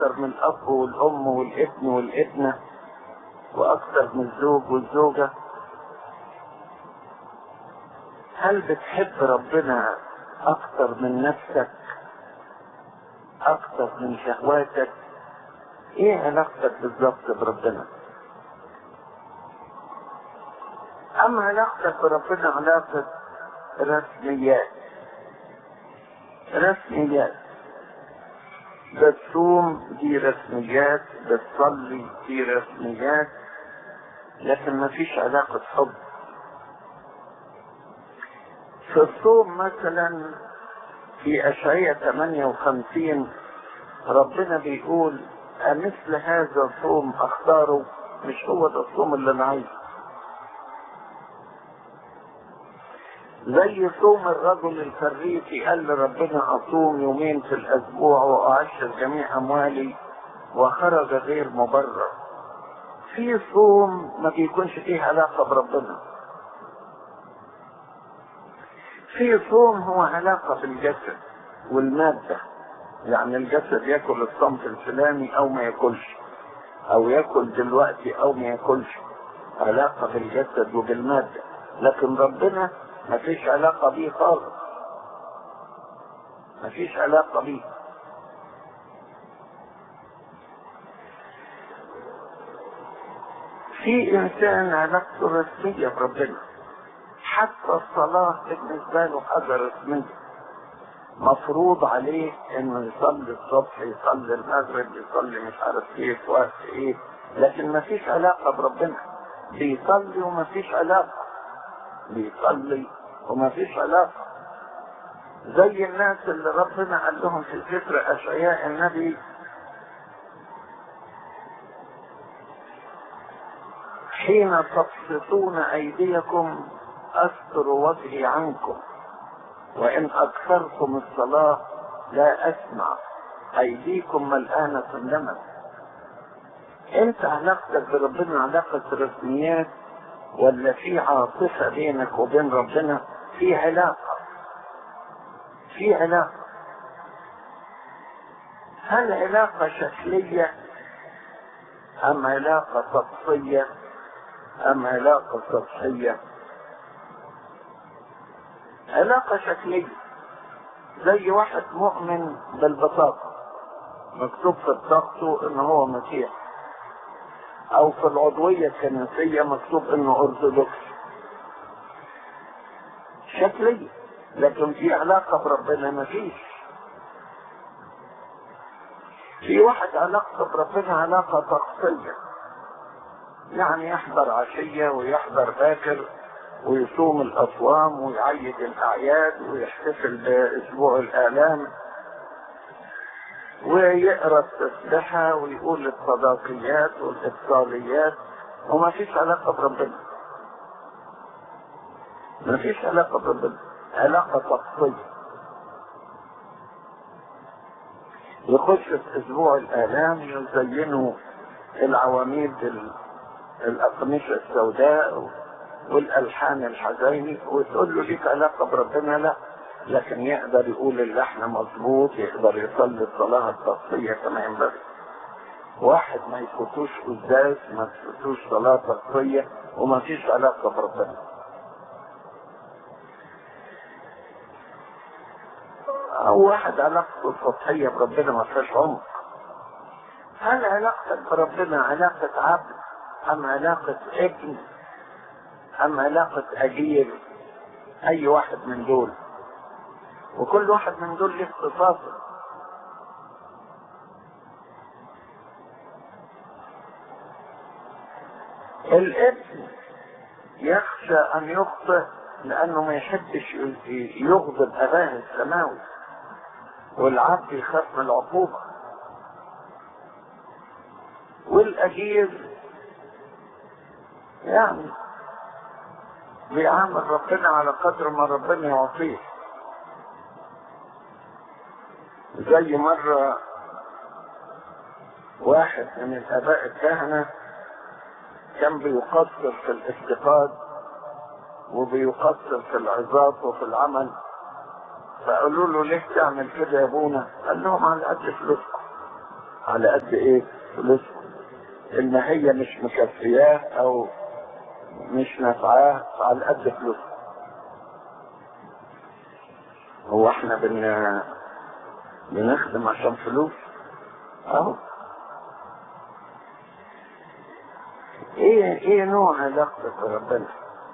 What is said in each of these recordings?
أكثر من الأب والأم والابن والابنة وأكثر من الزوج والزوجة هل بتحب ربنا أكثر من نفسك أكثر من شهواتك إيه علاقتك بالظبط بربنا أما علاقتك بربنا علاقة رسميات رسميات بتصوم دي رسميات بتصلي دي رسميات لكن ما فيش علاقة حب في الصوم مثلا في أشعية 58 ربنا بيقول أمثل هذا الصوم أختاره مش هو ده الصوم اللي أنا عايزه زي صوم الرجل الفريسي قال لربنا أصوم يومين في الأسبوع وأعشر جميع أموالي وخرج غير مبرر في صوم ما بيكونش فيه علاقة بربنا في صوم هو علاقة بالجسد والمادة يعني الجسد ياكل الصنف الفلاني او ما ياكلش او ياكل دلوقتي او ما ياكلش علاقة بالجسد وبالمادة لكن ربنا ما فيش علاقة بيه خالص ما فيش علاقة بيه في انسان علاقته رسمية بربنا حتى الصلاة بالنسبة له حاجة رسمية مفروض عليه انه يصلي الصبح يصلي المغرب يصلي مش عارف ايه في وقت ايه لكن ما فيش علاقة بربنا بيصلي وما فيش علاقة بيصلي وما فيش علاقة زي الناس اللي ربنا قال لهم في سفر اشعياء النبي حين تبسطون ايديكم استر وجهي عنكم وان اكثرتم الصلاة لا اسمع ايديكم ملآنة لمس انت علاقتك بربنا علاقة رسميات ولا في عاطفة بينك وبين ربنا في علاقة في علاقة هل علاقة شكلية ام علاقة سطحية ام علاقة سطحية علاقة شكلية زي واحد مؤمن بالبطاقة مكتوب في بطاقته ان هو مسيح او في العضوية الكنسية مكتوب انه ارثوذكس شكلية لكن في علاقة بربنا مفيش في واحد علاقته بربنا علاقة طقسية يعني يحضر عشية ويحضر باكر ويصوم الأصوام ويعيد الأعياد ويحتفل بأسبوع الآلام ويقرا التسبحة ويقول الصداقيات والإفصاليات وما فيش علاقة بربنا ما فيش علاقة بربنا علاقة طقسية يخش في أسبوع الآلام يزينوا العواميد الأقمشة السوداء والالحان الحزيني وتقول له ليك علاقه بربنا لا لكن يقدر يقول اللحن مظبوط يقدر يصلي الصلاه التقصيه كما ينبغي واحد ما يفوتوش قداس ما يفوتوش صلاه تقصيه وما فيش علاقه بربنا او واحد علاقته سطحيه بربنا ما فيهاش عمق هل علاقتك بربنا علاقه عبد ام علاقه ابن أم علاقة أجير أي واحد من دول وكل واحد من دول له اختصاصه الابن يخشى أن يخطئ لأنه ما يحبش يغضب أباه السماوي والعبد يخاف من العقوبة والأجير يعني بيعامل ربنا على قدر ما ربنا يعطيه زي مرة واحد من الآباء الكهنة كان بيقصر في الافتقاد وبيقصر في العظات وفي العمل فقالوا له ليه تعمل كده يا ابونا؟ قال لهم على قد فلوسكم على قد ايه فلوسه ان هي مش مكفياه او مش نافعاه على قد فلوسه هو احنا بن بنخدم عشان فلوس اهو ايه ايه نوع علاقتك بربنا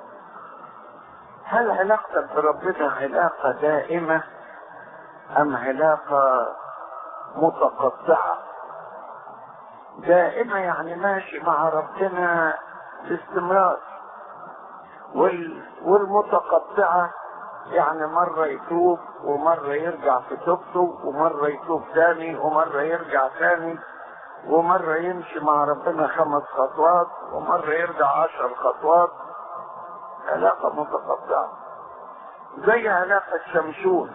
هل علاقتك بربنا علاقة دائمة ام علاقة متقطعة دائمة يعني ماشي مع ربنا باستمرار وال... والمتقطعة يعني مرة يتوب ومرة يرجع في توبته ومرة يتوب تاني ومرة يرجع تاني ومرة يمشي مع ربنا خمس خطوات ومرة يرجع عشر خطوات علاقة متقطعة زي علاقة شمشون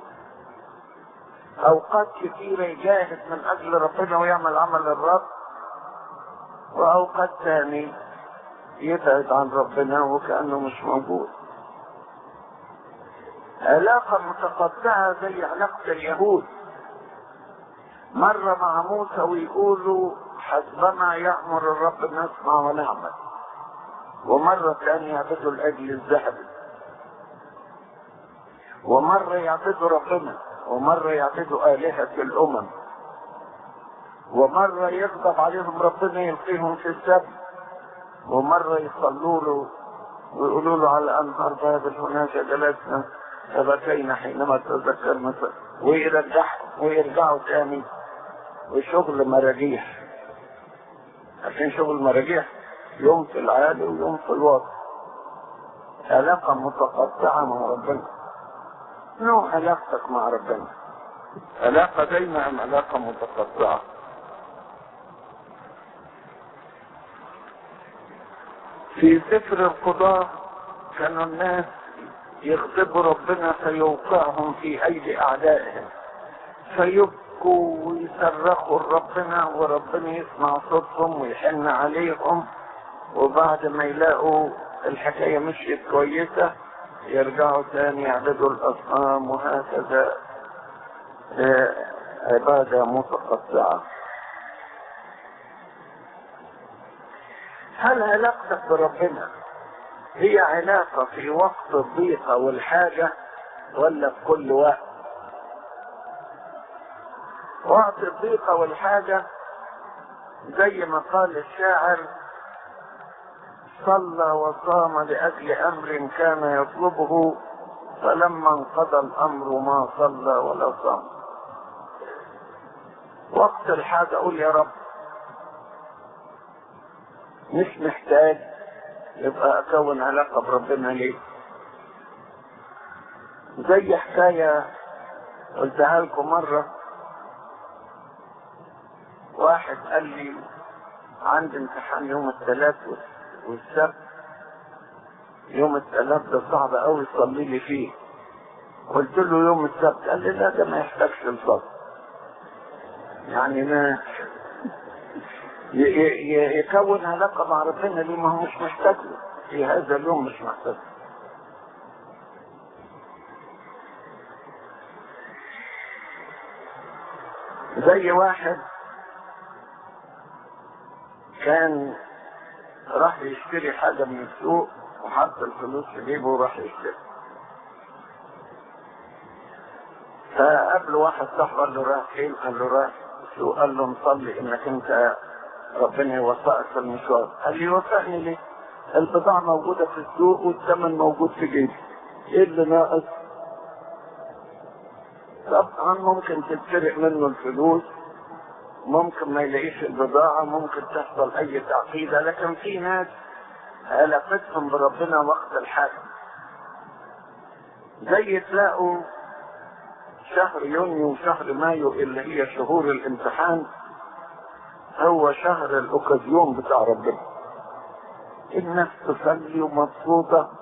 أوقات كثيرة يجاهد من أجل ربنا ويعمل عمل الرب وأوقات تاني يبعد عن ربنا وكأنه مش موجود علاقة متقطعة زي علاقة اليهود مرة مع موسى ويقولوا حسبما يأمر الرب نسمع ونعمل ومرة ثانية يعبدوا الأجل الذهبي ومرة يعبدوا ربنا ومرة يعبدوا آلهة الأمم ومرة يغضب عليهم ربنا يلقيهم في السبت ومرة يصلوا له ويقولوا له على أنهار بابل هناك جلسنا فبكينا حينما تذكرنا ويرجعوا ويرجعوا تاني وشغل مراجيح عشان شغل مراجيح يوم في العالي ويوم في الوسط علاقة متقطعة مع ربنا نوع علاقتك مع ربنا علاقة دايما أم علاقة متقطعة في سفر القضاء كانوا الناس يغضبوا ربنا فيوقعهم في ايدي اعدائهم فيبكوا ويصرخوا لربنا وربنا يسمع صوتهم ويحن عليهم وبعد ما يلاقوا الحكايه مشيت كويسه يرجعوا تاني يعبدوا الاصنام وهكذا عباده متقطعه هل علاقتك بربنا هي علاقة في وقت الضيقة والحاجة ولا في كل وقت وقت الضيقة والحاجة زي ما قال الشاعر صلى وصام لأجل أمر كان يطلبه فلما انقضى الأمر ما صلى ولا صام وقت الحاجة أقول يا رب مش محتاج يبقى اكون علاقة بربنا ليه زي حكاية قلتها لكم مرة واحد قال لي عندي امتحان يوم الثلاث والسبت يوم الثلاث ده صعب قوي صلي لي فيه قلت له يوم السبت قال لي لا ده ما يحتاجش الصلاة يعني ما يكون علاقة مع ربنا ليه ما هو مش محتاج له في هذا اليوم مش محتاج زي واحد كان راح يشتري حاجة من السوق وحط الفلوس في جيبه وراح يشتري فقابله واحد صاحبه قال له رايح فين؟ قال له رايح السوق قال له نصلي انك انت ربنا يوفقك في المشوار قال لي يوفقني ليه البضاعة موجودة في السوق والثمن موجود في جيبي ايه اللي ناقص طبعا ممكن تتسرق منه الفلوس ممكن ما يلاقيش البضاعة ممكن تحصل اي تعقيدة لكن في ناس علاقتهم بربنا وقت الحاجة زي تلاقوا شهر يونيو وشهر مايو اللي هي شهور الامتحان هو شهر الاوكازيون بتاع ربنا الناس تصلي ومبسوطة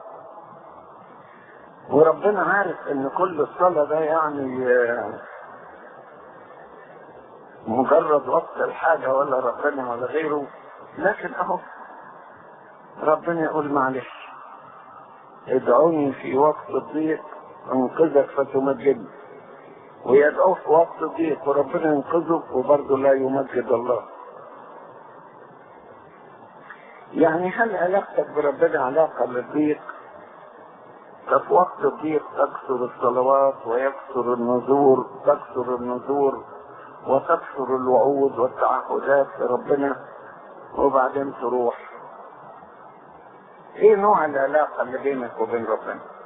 وربنا عارف ان كل الصلاة ده يعني مجرد وقت الحاجة ولا ربنا ولا غيره لكن اهو ربنا يقول معلش ادعوني في وقت الضيق انقذك فتمجدني ويدعوه في وقت ضيق وربنا ينقذه وبرضه لا يمجد الله يعني هل علاقتك بربنا علاقة للضيق ففي وقت الضيق تكثر الصلوات ويكثر النذور تكثر النذور وتكثر الوعود والتعهدات لربنا وبعدين تروح ايه نوع العلاقة اللي بينك وبين ربنا